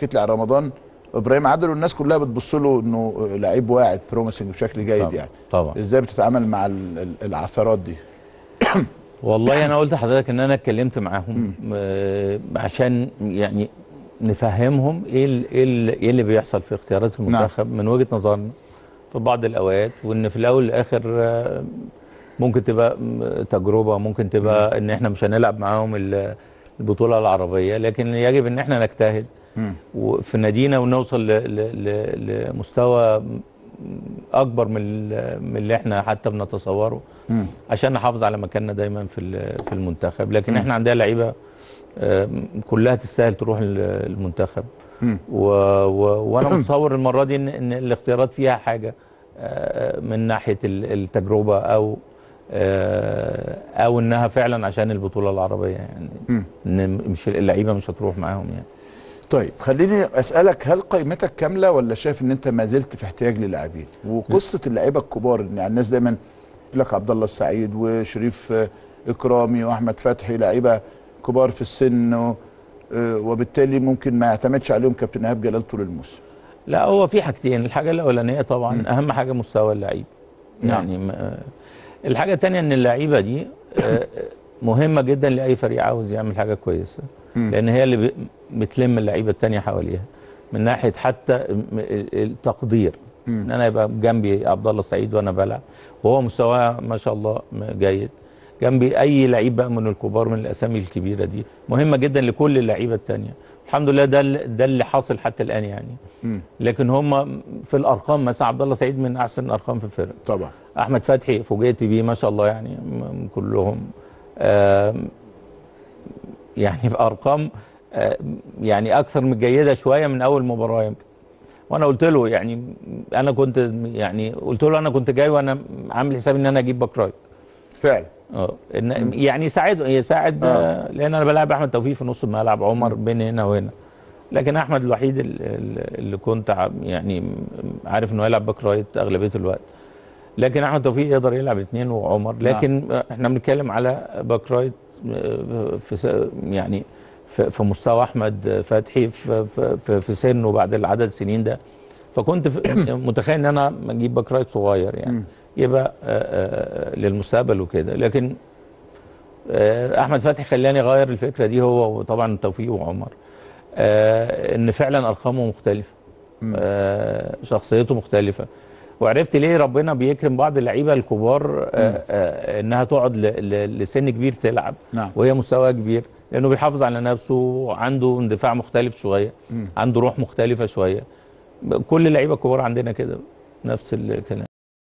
حكيت لي على رمضان ابراهيم عادل والناس كلها بتبص له انه لعيب واعد بروميسنج بشكل جيد طبعا. يعني طبعا ازاي بتتعامل مع ال- ال- العثرات دي والله انا قلت لحضرتك ان انا اتكلمت معاهم آه، عشان يعني نفهمهم ايه ال- ايه ال- ايه اللي بيحصل في اختيارات المنتخب من وجهه نظرنا في بعض الاوقات وان في الاول والاخر آه، ممكن تبقى م- تجربه ممكن تبقى ان احنا مش هنلعب معاهم ال- البطوله العربيه لكن يجب ان احنا نجتهد وفي نادينا ونوصل ل- ل- ل- لمستوى اكبر من ال- من اللي احنا حتى بنتصوره عشان نحافظ على مكاننا دايما في ال- في المنتخب لكن احنا عندنا لعيبه آم، كلها تستاهل تروح ال- المنتخب و و وانا متصور المره دي ان ان الاختيارات فيها حاجه آه، من ناحيه ال- التجربه او آه، او انها فعلا عشان البطوله العربيه يعني ان مش اللعيبه مش هتروح معاهم يعني طيب خليني اسالك هل قائمتك كامله ولا شايف ان انت ما زلت في احتياج للاعبين وقصه اللعيبه الكبار ان يعني الناس دايما يقول لك عبد الله السعيد وشريف آه، اكرامي واحمد فتحي لعيبه كبار في السن و- آه، وبالتالي ممكن ما يعتمدش عليهم كابتن ايهاب جلال طول الموسم لا هو في حاجتين الحاجه الاولانيه طبعا اهم حاجه مستوى اللعيب نعم. يعني م- الحاجه الثانيه ان اللعيبه دي آه، مهمه جدا لاي فريق عاوز يعمل حاجه كويسه لان هي اللي ب- بتلم اللعيبه الثانيه حواليها من ناحيه حتى م- التقدير ان انا يبقى جنبي عبد الله السعيد وانا بلعب وهو مستواه ما شاء الله م- جيد جنبي اي لعيب بقى من الكبار من الاسامي الكبيره دي مهمه جدا لكل اللعيبه الثانيه الحمد لله ده اللي- ده اللي حاصل حتى الان يعني لكن هم في الارقام مثلا عبد الله سعيد من احسن الارقام في الفرق طبعا احمد فتحي فوجئت بيه ما شاء الله يعني م- كلهم آم، يعني في ارقام آم، يعني اكثر من جيده شويه من اول مباراه يمكن وانا قلت له يعني انا كنت يعني قلت له انا كنت جاي وانا عامل حسابي ان انا اجيب باك رايت فعلا اه إن- يعني يساعد يساعد آه. لان انا بلعب احمد توفيق في نص الملعب عمر بين هنا وهنا لكن احمد الوحيد ال- ال- اللي كنت ع- يعني عارف انه يلعب باك رايت اغلبيه الوقت لكن احمد توفيق يقدر يلعب اثنين وعمر لكن نعم. احنا بنتكلم على باك رايت آه، في س- يعني في في مستوى احمد فتحي في في- في, في سنه بعد العدد السنين ده فكنت في- متخيل ان انا اجيب باك رايت صغير يعني يبقى آه، آه، للمستقبل وكده لكن آه، احمد فتحي خلاني اغير الفكره دي هو وطبعا توفيق وعمر آه، ان فعلا ارقامه مختلفه آه، شخصيته مختلفه وعرفت ليه ربنا بيكرم بعض اللعيبه الكبار آه، آه، انها تقعد ل- ل- لسن كبير تلعب نعم. وهي مستواها كبير لانه بيحافظ على نفسه عنده اندفاع مختلف شويه عنده روح مختلفه شويه كل اللعيبه الكبار عندنا كده نفس الكلام